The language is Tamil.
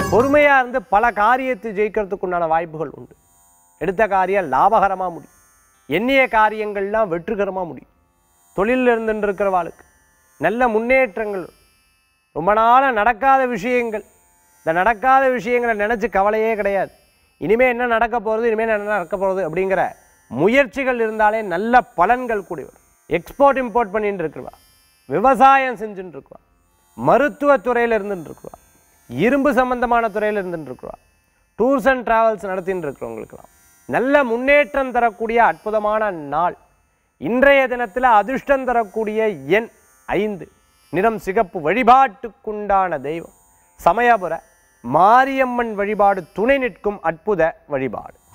பொறுமையாக இருந்து பல காரியத்தை ஜெயிக்கிறதுக்கு உண்டான வாய்ப்புகள் உண்டு எடுத்த காரியம் லாபகரமாக முடியும் எண்ணிய காரியங்கள்லாம் வெற்றிகரமாக முடியும் தொழிலில் இருந்துட்டு இருக்கிறவாளுக்கு நல்ல முன்னேற்றங்கள் வரும். ரொம்ப நாளாக நடக்காத விஷயங்கள் இந்த நடக்காத விஷயங்களை நினச்சி கவலையே கிடையாது இனிமேல் என்ன நடக்க போகிறது இனிமேல் என்ன நடக்க போகிறது அப்படிங்கிற முயற்சிகள் இருந்தாலே நல்ல பலன்கள் கூடி வரும் எக்ஸ்போர்ட் இம்போர்ட் பண்ணிட்டு இருக்கிறவா விவசாயம் செஞ்சுட்டு இருக்குவா மருத்துவத்துறையில் இருந்துட்டு இருக்குவா இரும்பு சம்பந்தமான துறையில் இருந்துட்டு இருக்குவா டூர்ஸ் அண்ட் டிராவல்ஸ் நடத்திட்டு இருக்கிறவங்களுக்கெல்லாம் நல்ல முன்னேற்றம் தரக்கூடிய அற்புதமான நாள் இன்றைய தினத்தில் அதிர்ஷ்டம் தரக்கூடிய எண் ஐந்து நிறம் சிகப்பு வழிபாட்டுக்குண்டான தெய்வம் சமயபுர மாரியம்மன் வழிபாடு துணை நிற்கும் அற்புத வழிபாடு